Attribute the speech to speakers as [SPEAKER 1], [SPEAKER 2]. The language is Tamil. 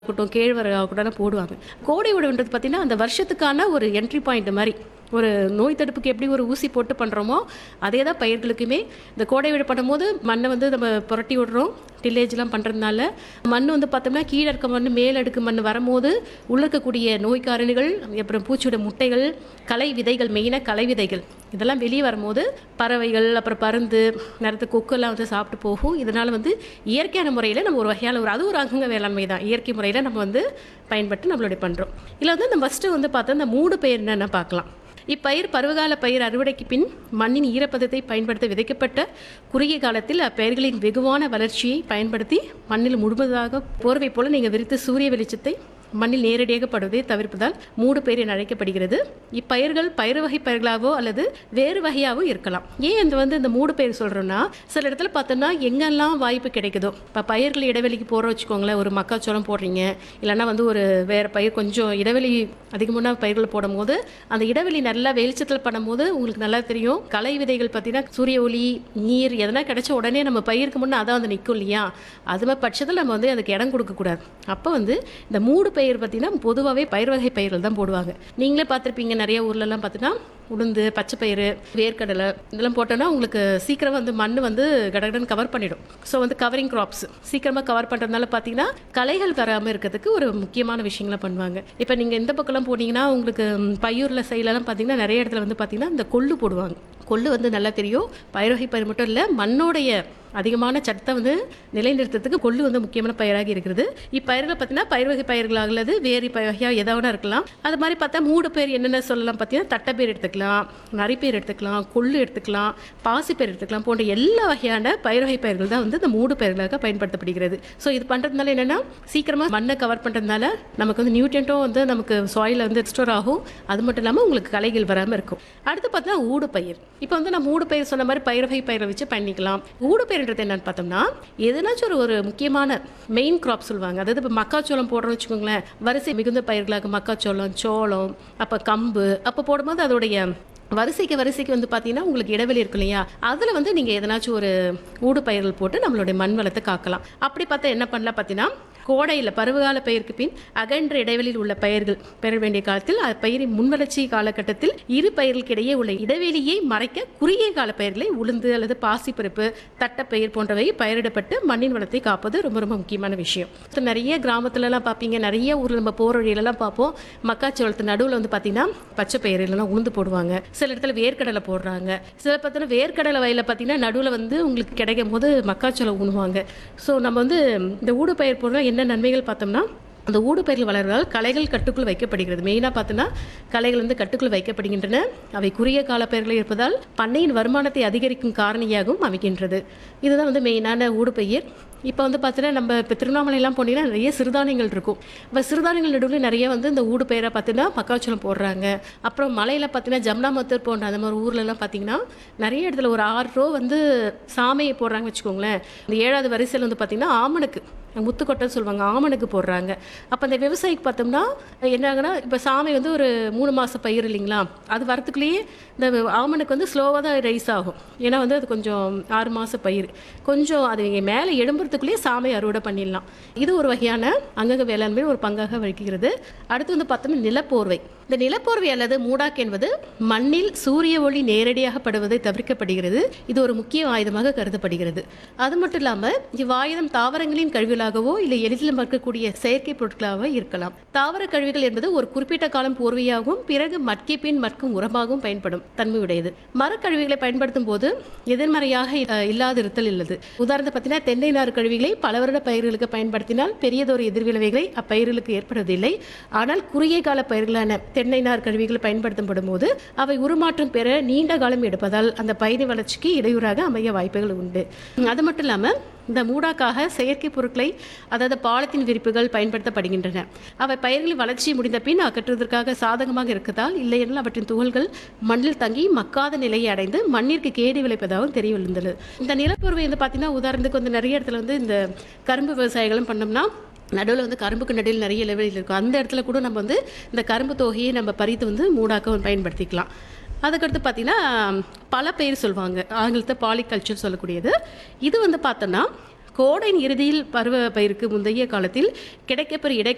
[SPEAKER 1] இருக்கட்டும் கேழ்வரகு ஆகட்டும் போடுவாங்க கோடை உழவுன்றது பார்த்தீங்கன்னா அந்த வருஷத்துக்கான ஒரு என்ட்ரி பாயிண்ட் மாதிரி ஒரு நோய் தடுப்புக்கு எப்படி ஒரு ஊசி போட்டு பண்ணுறோமோ அதே தான் பயிர்களுக்குமே இந்த கோடை விட பண்ணும்போது மண்ணை வந்து நம்ம புரட்டி விடுறோம் டில்லேஜ்லாம் பண்ணுறதுனால மண் வந்து பார்த்தோம்னா கீழே இருக்க மண் மேல் அடுக்கு மண் வரும்போது உள்ள இருக்கக்கூடிய நோய் காரணிகள் அப்புறம் பூச்சியோட முட்டைகள் களை விதைகள் மெயினாக களை விதைகள் இதெல்லாம் வெளியே வரும்போது பறவைகள் அப்புறம் பருந்து நேரத்து கொக்கெல்லாம் வந்து சாப்பிட்டு போகும் இதனால் வந்து இயற்கையான முறையில் நம்ம ஒரு வகையான ஒரு அது ஒரு அங்கங்க வேளாண்மை தான் இயற்கை முறையில் நம்ம வந்து பயன்பட்டு நம்மளுடைய பண்ணுறோம் இதில் வந்து இந்த ஃபஸ்ட்டு வந்து பார்த்தா இந்த மூடு பயிர் என்னென்ன பார்க்கலாம் இப்பயிர் பருவகால பயிர் அறுவடைக்கு பின் மண்ணின் ஈரப்பதத்தை பயன்படுத்த விதைக்கப்பட்ட குறுகிய காலத்தில் அப்பயிர்களின் வெகுவான வளர்ச்சியை பயன்படுத்தி மண்ணில் முழுவதாக போர்வை போல நீங்கள் விரித்து சூரிய வெளிச்சத்தை மண்ணில் நேரடியாக படுவதை தவிர்ப்பதால் மூடு பயிர் என அழைக்கப்படுகிறது இப்பயிர்கள் பயிர் வகை பயிர்களாகவோ அல்லது வேறு வகையாகவோ இருக்கலாம் ஏன் இந்த வந்து இந்த மூடு பயிர் சொல்கிறோன்னா சில இடத்துல பார்த்தோன்னா எங்கெல்லாம் வாய்ப்பு கிடைக்குதோ இப்போ பயிர்கள் இடைவெளிக்கு போகிற வச்சுக்கோங்களேன் ஒரு மக்காச்சோளம் போடுறீங்க இல்லைன்னா வந்து ஒரு வேறு பயிர் கொஞ்சம் இடைவெளி அதிகமான பயிர்கள் போடும்போது அந்த இடைவெளி நல்லா வெளிச்சத்தில் பண்ணும்போது உங்களுக்கு நல்லா தெரியும் களை விதைகள் பார்த்தீங்கன்னா சூரிய ஒளி நீர் எதனா கிடைச்ச உடனே நம்ம பயிருக்கு முன்னே அதான் வந்து நிற்கும் இல்லையா அது மாதிரி பட்சத்தில் நம்ம வந்து அதுக்கு இடம் கொடுக்கக்கூடாது அப்போ வந்து இந்த மூடு பயிர் பார்த்தீங்கன்னா பொதுவாகவே பயிர் வகை பயிர்கள் தான் போடுவாங்க நீங்களே பார்த்துருப்பீங்க நிறைய ஊர்லலாம் பார்த்தீங்கன்னா உளுந்து பச்சை பயிறு வேர்க்கடலை இதெல்லாம் போட்டோன்னா உங்களுக்கு சீக்கிரம் வந்து மண் வந்து கடகடன் கவர் பண்ணிடும் ஸோ வந்து கவரிங் கிராப்ஸ் சீக்கிரமாக கவர் பண்ணுறதுனால பார்த்தீங்கன்னா களைகள் வராமல் இருக்கிறதுக்கு ஒரு முக்கியமான விஷயங்களை பண்ணுவாங்க இப்போ நீங்கள் இந்த பக்கம்லாம் போனீங்கன்னா உங்களுக்கு ம், பையூரில் சைட்லலாம் பார்த்தீங்கன்னா நிறைய இடத்துல வந்து பார்த்தீங்கன்னா இந்த கொள்ளு போடுவாங்க கொள்ளு வந்து நல்லா தெரியும் பயிர் வகை பயிர் மட்டும் இல்லை மண்ணோடைய அதிகமான சட்டத்தை வந்து நிலைநிறுத்தத்துக்கு கொள்ளு வந்து முக்கியமான பயிராக இருக்கிறது இப்பயிர்கள் பார்த்தீங்கன்னா பயிர் வகை பயிர்களாக அல்லது வேறு பயிர் வகையாக எதாவது இருக்கலாம் அது மாதிரி பார்த்தா மூடு பேர் என்னென்ன சொல்லலாம் பார்த்தீங்கன்னா தட்டைப்பயிர் எடுத்துக்கலாம் நரிப்பயிர் எடுத்துக்கலாம் கொள்ளு எடுத்துக்கலாம் பாசிப்பயிர் எடுத்துக்கலாம் போன்ற எல்லா வகையான பயிர் வகை பயிர்கள் தான் வந்து இந்த மூடு பயிர்களாக பயன்படுத்தப்படுகிறது ஸோ இது பண்ணுறதுனால என்னென்னா சீக்கிரமாக மண்ணை கவர் பண்ணுறதுனால நமக்கு வந்து நியூட்ரியன்ட்டும் வந்து நமக்கு சாயிலில் வந்து ஸ்டோர் ஆகும் அது மட்டும் இல்லாமல் உங்களுக்கு களைகள் வராமல் இருக்கும் அடுத்து பார்த்தா ஊடு பயிர் இப்போ வந்து நம்ம ஊடு பயிர் சொன்ன மாதிரி பயிர் வகை பயிரை வச்சு பண்ணிக்கலாம் ஊடு பயிர்ன்றது என்னன்னு பார்த்தோம்னா எதனாச்சும் ஒரு ஒரு முக்கியமான மெயின் கிராப் சொல்லுவாங்க அதாவது இப்போ மக்காச்சோளம் போடுறோம்னு வச்சுக்கோங்களேன் வரிசை மிகுந்த பயிர்களாக மக்காச்சோளம் சோளம் அப்போ கம்பு அப்போ போடும்போது அதோடைய வரிசைக்கு வரிசைக்கு வந்து பார்த்தீங்கன்னா உங்களுக்கு இடைவெளி இருக்கும் இல்லையா அதில் வந்து நீங்கள் எதனாச்சும் ஒரு ஊடு பயிர்கள் போட்டு நம்மளுடைய மண் வளத்தை காக்கலாம் அப்படி பார்த்தா என்ன பண்ணலாம் பார்த்தீங்கன்னா கோடையில் பருவகால பயிருக்கு பின் அகன்ற இடைவெளியில் உள்ள பயிர்கள் பெற வேண்டிய காலத்தில் அப்பயிரின் முன்வளர்ச்சி காலகட்டத்தில் இரு பயிர்களுக்கு இடையே உள்ள இடைவெளியை மறைக்க குறுகிய கால பயிர்களை உளுந்து அல்லது பாசிப்பருப்பு தட்டப்பயிர் போன்றவை பயிரிடப்பட்டு மண்ணின் வளத்தை காப்பது ரொம்ப ரொம்ப முக்கியமான விஷயம் So, நிறைய கிராமத்துலலாம் பார்ப்பீங்க நிறைய ஊரில் நம்ம போகிற வழியிலலாம் பார்ப்போம் மக்காச்சோளத்து நடுவில் வந்து பார்த்தீங்கன்னா பச்சை பயிர் இல்லைன்னா உளுந்து போடுவாங்க சில இடத்துல வேர்க்கடலை போடுறாங்க சில பார்த்தீங்கன்னா வேர்க்கடலை வயலில் பார்த்தீங்கன்னா நடுவில் வந்து உங்களுக்கு கிடைக்கும் போது மக்காச்சோளம் உண்ணுவாங்க ஸோ நம்ம வந்து இந்த ஊடு பயிர் போடுறோம் என்ன நன்மைகள் பார்த்தோம்னா அந்த ஊடு பயிர்கள் வளர்வதால் களைகள் கட்டுக்குள் வைக்கப்படுகிறது மெயினாக பார்த்தோன்னா களைகள் வந்து கட்டுக்குள் வைக்கப்படுகின்றன அவை குறுகிய கால பயிர்கள் இருப்பதால் பண்ணையின் வருமானத்தை அதிகரிக்கும் காரணியாகவும் அமைகின்றது இதுதான் வந்து மெயினான ஊடு பயிர் இப்போ வந்து பார்த்தீங்கன்னா நம்ம இப்போ திருவண்ணாமலையெல்லாம் போனீங்கன்னா நிறைய சிறுதானியங்கள் இருக்கும் இப்போ சிறுதானியங்கள் நடுவில் நிறைய வந்து இந்த ஊடு பயிரை பார்த்தீங்கன்னா மக்காச்சோளம் போடுறாங்க அப்புறம் மலையில் பார்த்தீங்கன்னா ஜம்னாமத்தூர் போன்ற அந்த மாதிரி ஊர்லலாம் பார்த்தீங்கன்னா நிறைய இடத்துல ஒரு ஆறு ரூபா வந்து சாமையை போடுறாங்க வச்சுக்கோங்களேன் இந்த ஏழாவது வரிசையில் வந்து பார்த்தீங்கன்னா ஆமணக்கு முத்துக்கொட்டைன்னு சொல்லுவாங்க ஆமணக்கு போடுறாங்க அப்போ அந்த விவசாயிக்கு பார்த்தோம்னா என்ன ஆகுனா இப்போ சாமை வந்து ஒரு மூணு மாத பயிர் இல்லைங்களா அது வரத்துக்குள்ளேயே இந்த ஆமணக்கு வந்து ஸ்லோவாக தான் ரைஸ் ஆகும் ஏன்னா வந்து அது கொஞ்சம் ஆறு மாத பயிர் கொஞ்சம் அது மேலே எழும்புறதுக்குள்ளேயே சாமை அறுவடை பண்ணிடலாம் இது ஒரு வகையான அங்கக வேளாண்மை ஒரு பங்காக வகிக்கிறது அடுத்து வந்து பார்த்தோம்னா நிலப்போர்வை இந்த நிலப்போர்வை அல்லது மூடாக் என்பது மண்ணில் சூரிய ஒளி நேரடியாக படுவதை தவிர்க்கப்படுகிறது இது ஒரு முக்கிய ஆயுதமாக கருதப்படுகிறது அது மட்டும் இல்லாமல் இவ்வாயுதம் தாவரங்களின் கழிவுகளாகவோ இல்லை எளிதில் மற்கக்கூடிய செயற்கை பொருட்களாகவோ இருக்கலாம் தாவர கழிவுகள் என்பது ஒரு குறிப்பிட்ட காலம் போர்வையாகவும் பிறகு மட்கிய பின் மட்கும் உரமாகவும் பயன்படும் தன்மையுடையது மரக்கழிவுகளை பயன்படுத்தும் போது எதிர்மறையாக அஹ், இல்லாதிருத்தல் உள்ளது உதாரணத்தை பார்த்தீங்கன்னா தென்னை நார் கழிவுகளை பல வருட பயிர்களுக்கு பயன்படுத்தினால் பெரியதொரு எதிர்விளைவுகளை அப்பயிர்களுக்கு ஏற்படுவதில்லை ஆனால் குறுகிய கால பயிர்களான தென்னை நார் கழிவுகள் பயன்படுத்தப்படும் போது அவை உருமாற்றம் பெற நீண்ட காலம் எடுப்பதால் அந்த பயிர் வளர்ச்சிக்கு இடையூறாக அமைய வாய்ப்புகள் உண்டு அது மட்டும் இல்லாமல் இந்த மூடாக்காக செயற்கை பொருட்களை அதாவது பாலித்தீன் விரிப்புகள் பயன்படுத்தப்படுகின்றன அவை பயிர்களின் வளர்ச்சி முடிந்த பின் அகற்றுவதற்காக சாதகமாக இருக்கதால் இல்லையெனில் அவற்றின் துகள்கள் மண்ணில் தங்கி மக்காத நிலையை அடைந்து மண்ணிற்கு கேடு விளைப்பதாகவும் தெரிய விழுந்தது இந்த நிலப்பொருவை வந்து பார்த்தீங்கன்னா உதாரணத்துக்கு வந்து நிறைய இடத்துல வந்து இந்த கரும்பு விவசாயிகளும் பண்ணோம்னா நடுவில் வந்து கரும்புக்கு நடுவில் நிறைய லெவலில் இருக்கும் அந்த இடத்துல கூட நம்ம வந்து இந்த கரும்பு தொகையை நம்ம பறித்து வந்து மூடாக்க பயன்படுத்திக்கலாம் அதுக்கடுத்து பார்த்தீங்கன்னா பல பெயர் சொல்லுவாங்க ஆங்கிலத்தை பாலிகல்ச்சர் சொல்லக்கூடியது இது வந்து பார்த்தோன்னா கோடையின் இறுதியில் பருவ பயிருக்கு முந்தைய காலத்தில் கிடைக்கப்பெறும் இடை